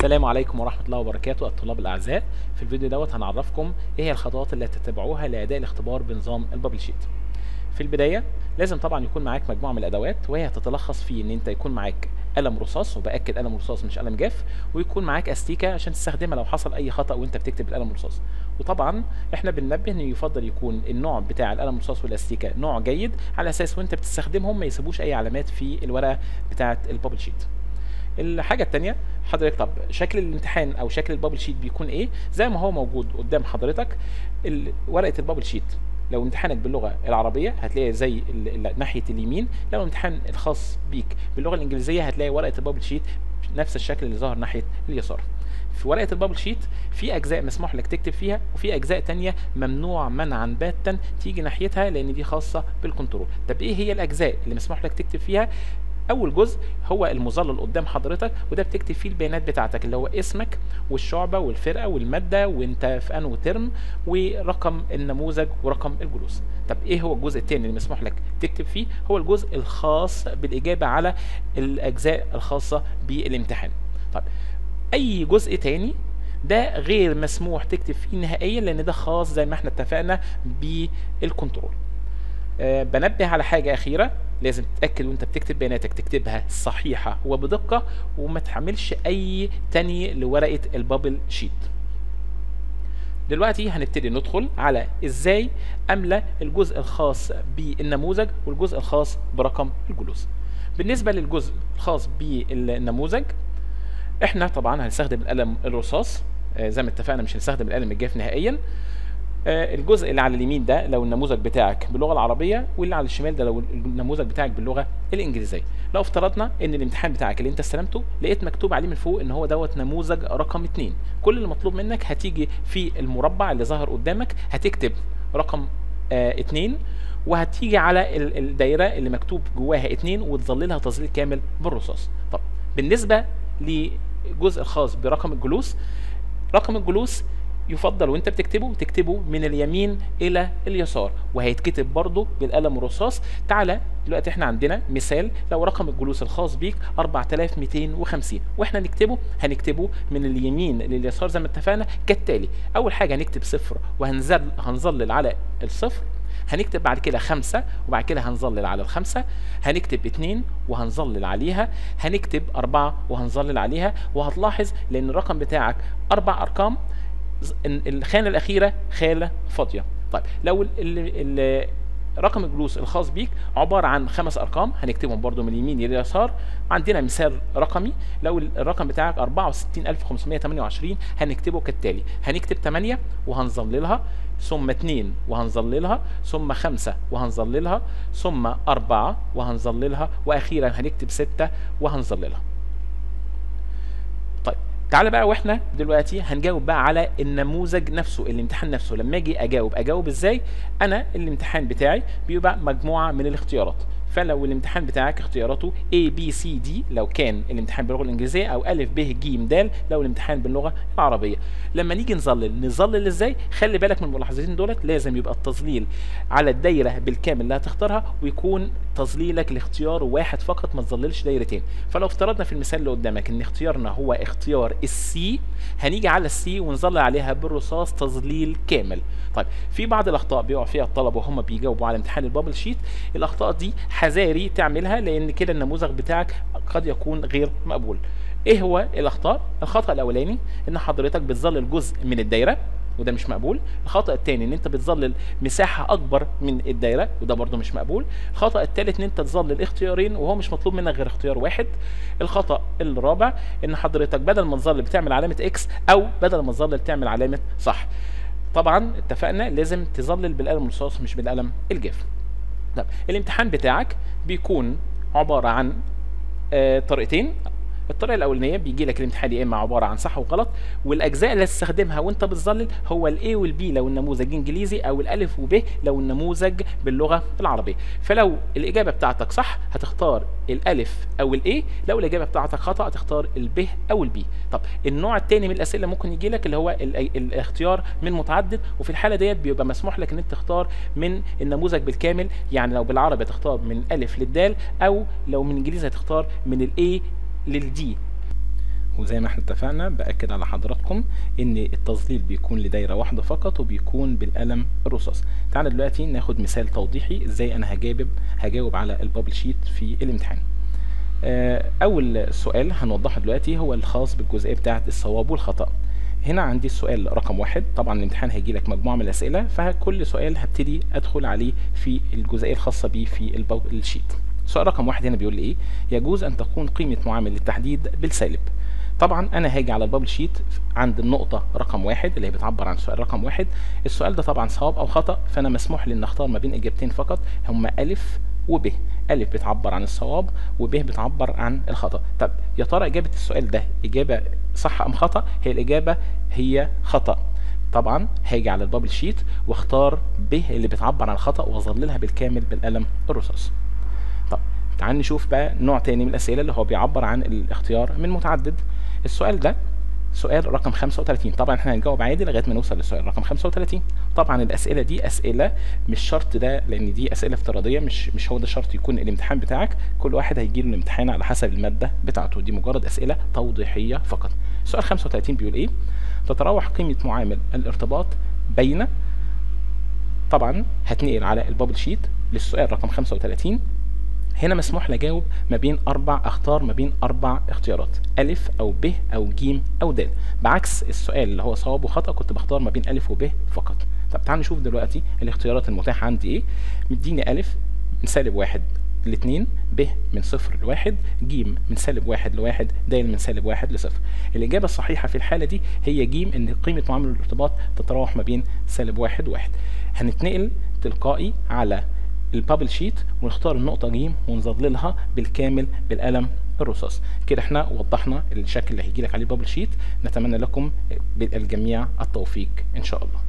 السلام عليكم ورحمة الله وبركاته الطلاب الأعزاء في الفيديو دوت هنعرفكم ايه هي الخطوات اللي تتبعوها لأداء الاختبار بنظام البابل شيت في البداية لازم طبعا يكون معاك مجموعة من الأدوات وهي هتتلخص في ان انت يكون معاك قلم رصاص وبأكد قلم رصاص مش قلم جاف ويكون معاك استيكة عشان تستخدمها لو حصل أي خطأ وانت بتكتب القلم الرصاص وطبعا احنا بننبه ان يفضل يكون النوع بتاع القلم الرصاص والاستيكة نوع جيد على اساس وانت بتستخدمهم ما يسيبوش اي علامات في الورقة بتاعة البابل شيت الحاجة التانية حضرتك طب شكل الامتحان او شكل البابل شيت بيكون ايه زي ما هو موجود قدام حضرتك ال- ورقة البابل شيت لو امتحانك باللغة العربية هتلاقي زي ال- ال- ناحية اليمين لو الامتحان الخاص بيك باللغة الانجليزية هتلاقي ورقة البابل شيت نفس الشكل اللي ظاهر ناحية اليسار في ورقة البابل شيت في أجزاء مسموح لك تكتب فيها وفي أجزاء تانية ممنوع منعا باتا تيجي ناحيتها لأن دي خاصة بالكنترول طب إيه هي الأجزاء اللي مسموح لك تكتب فيها اول جزء هو المظلل قدام حضرتك وده بتكتب فيه البيانات بتاعتك اللي هو اسمك والشعبه والفرقه والماده وانت في انو ترم ورقم النموذج ورقم الجلوس طب ايه هو الجزء الثاني اللي مسموح لك تكتب فيه هو الجزء الخاص بالاجابه على الاجزاء الخاصه بالامتحان طب اي جزء تاني ده غير مسموح تكتب فيه نهائيا لان ده خاص زي ما احنا اتفقنا بالكنترول آه، بنبه على حاجة أخيرة لازم تتأكد وانت بتكتب بياناتك تكتبها صحيحة وبدقة وما تحملش أي تاني لورقة البابل شيت دلوقتي هنبتدي ندخل على ازاي املى الجزء الخاص بالنموذج والجزء الخاص برقم الجلوس بالنسبة للجزء الخاص بالنموذج احنا طبعا هنستخدم القلم الرصاص آه، زي ما اتفقنا مش هنستخدم القلم الجاف نهائيا آه، الجزء اللي على اليمين ده لو النموذج بتاعك باللغه العربيه واللي على الشمال ده لو النموذج بتاعك باللغه الانجليزيه لو افترضنا ان الامتحان بتاعك اللي انت استلمته لقيت مكتوب عليه من فوق ان هو دوت نموذج رقم 2 كل اللي مطلوب منك هتيجي في المربع اللي ظهر قدامك هتكتب رقم 2 وهتيجي على ال- الدايره اللي مكتوب جواها 2 وتظللها تظليل كامل بالرصاص طب بالنسبه للجزء الخاص برقم الجلوس رقم الجلوس يفضل وانت بتكتبه تكتبه من اليمين الى اليسار وهيتكتب برضه بالقلم الرصاص تعالى دلوقتي احنا عندنا مثال لو رقم الجلوس الخاص بيك 4250 واحنا نكتبه هنكتبه من اليمين لليسار زي ما اتفقنا كالتالي اول حاجه هنكتب صفر وهنزل هنظلل على الصفر هنكتب بعد كده خمسة وبعد كده هنظلل على الخمسة هنكتب اتنين وهنظلل عليها هنكتب أربعة وهنظلل عليها وهتلاحظ لأن الرقم بتاعك أربع أرقام ز- ال- الخانة الأخيرة خانة فاضية طيب لو ال ال ال رقم الجلوس الخاص بيك عبارة عن خمس أرقام هنكتبهم برضو من اليمين إلى اليسار عندنا مثال رقمي لو ال- الرقم بتاعك 64528 هنكتبه كالتالي هنكتب 8 وهنظللها ثم 2 وهنظللها ثم 5 وهنظللها ثم 4 وهنظللها وأخيرا هنكتب 6 وهنظللها طيب تعالى بقى واحنا دلوقتي هنجاوب بقى على النموذج نفسه الامتحان نفسه لما اجي اجاوب اجاوب ازاي انا الامتحان بتاعي بيبقى مجموعه من الاختيارات فلو الامتحان بتاعك اختياراته A B C D لو كان الامتحان باللغه الانجليزيه او ا ب ج د لو الامتحان باللغه العربيه لما نيجي نظلل نظلل ازاي خلي بالك من الملاحظتين دولت لازم يبقى التظليل على الدايره بالكامل اللي هتختارها ويكون تظليلك لاختيار واحد فقط ما تظللش دايرتين فلو افترضنا في المثال اللي قدامك ان اختيارنا هو اختيار السي هنيجي على السي ونظلل عليها بالرصاص تظليل كامل طيب في بعض الاخطاء بيقع فيها الطلبه وهم بيجاوبوا على امتحان البابل شيت الاخطاء دي حذاري تعملها لان كده النموذج بتاعك قد يكون غير مقبول ايه هو الاخطاء الخطا الاولاني ان حضرتك بتظلل جزء من الدايره وده مش مقبول الخطا الثاني ان انت بتظلل مساحه اكبر من الدايره وده برده مش مقبول الخطا الثالث ان انت تظلل اختيارين وهو مش مطلوب منك غير اختيار واحد الخطا الرابع ان حضرتك بدل ما تظلل بتعمل علامه اكس او بدل ما تظلل تعمل علامه صح طبعا اتفقنا لازم تظلل بالقلم الرصاص مش بالقلم الجاف طب الامتحان بتاعك بيكون عباره عن آه طريقتين الطريقه الاولانيه بيجي لك الامتحان يا اما عباره عن صح وغلط والاجزاء اللي هتستخدمها وانت بتظلل هو الاي والبي لو النموذج انجليزي او الالف وب لو النموذج باللغه العربيه فلو الاجابه بتاعتك صح هتختار الالف او الاي لو الاجابه بتاعتك خطا هتختار الب او البي طب النوع الثاني من الاسئله ممكن يجي لك اللي هو ال- ال- الاختيار من متعدد وفي الحاله ديت بيبقى مسموح لك ان انت تختار من النموذج بالكامل يعني لو بالعربي هتختار من الف للدال او لو من انجليزي هتختار من الاي للدي وزي ما احنا اتفقنا باكد على حضراتكم ان التظليل بيكون لدايره واحده فقط وبيكون بالقلم الرصاص تعالى دلوقتي ناخد مثال توضيحي ازاي انا هجاوب هجاوب على البابل شيت في الامتحان آه، اول سؤال هنوضحه دلوقتي هو الخاص بالجزئيه بتاعه الصواب والخطا هنا عندي السؤال رقم واحد طبعا الامتحان هيجي لك مجموعه من الاسئله فكل سؤال هبتدي ادخل عليه في الجزئيه الخاصه بيه في البابل شيت سؤال رقم واحد هنا بيقول لي ايه يجوز ان تكون قيمه معامل للتحديد بالسالب طبعا انا هاجي على البابل شيت عند النقطة رقم واحد اللي هي بتعبر عن السؤال رقم واحد السؤال ده طبعا صواب او خطأ فانا مسموح لي ان اختار ما بين اجابتين فقط هما الف وب الف بتعبر عن الصواب وب بتعبر عن الخطأ طب يا ترى اجابة السؤال ده اجابة صح ام خطأ هي الاجابة هي خطأ طبعا هاجي على البابل شيت واختار ب اللي بتعبر عن الخطأ واظللها بالكامل بالقلم الرصاص طب تعال نشوف بقى نوع تاني من الاسئله اللي هو بيعبر عن الاختيار من متعدد السؤال ده سؤال رقم 35 طبعا احنا هنجاوب عادي لغايه ما نوصل للسؤال رقم 35 طبعا الاسئله دي اسئله مش شرط ده لان دي اسئله افتراضيه مش مش هو ده شرط يكون الامتحان بتاعك كل واحد هيجي له الامتحان على حسب الماده بتاعته دي مجرد اسئله توضيحيه فقط سؤال 35 بيقول ايه تتراوح قيمه معامل الارتباط بين طبعا هتنقل على البابل شيت للسؤال رقم 35 هنا مسموح لي اجاوب ما بين اربع اختار ما بين اربع اختيارات الف او ب او ج او د بعكس السؤال اللي هو صواب وخطا كنت بختار ما بين الف وب فقط طب تعال نشوف دلوقتي الاختيارات المتاحه عندي ايه مديني الف من سالب واحد لاثنين ب من صفر لواحد ج من سالب واحد لواحد د من سالب واحد لصفر الإجابة الصحيحة في الحالة دي هي ج إن قيمة معامل الارتباط تتراوح ما بين سالب واحد وواحد هنتنقل تلقائي على البابل شيت ونختار النقطة ج ونظللها بالكامل بالقلم الرصاص كده احنا وضحنا الشكل اللي هيجي لك عليه بابل شيت نتمنى لكم بالجميع التوفيق ان شاء الله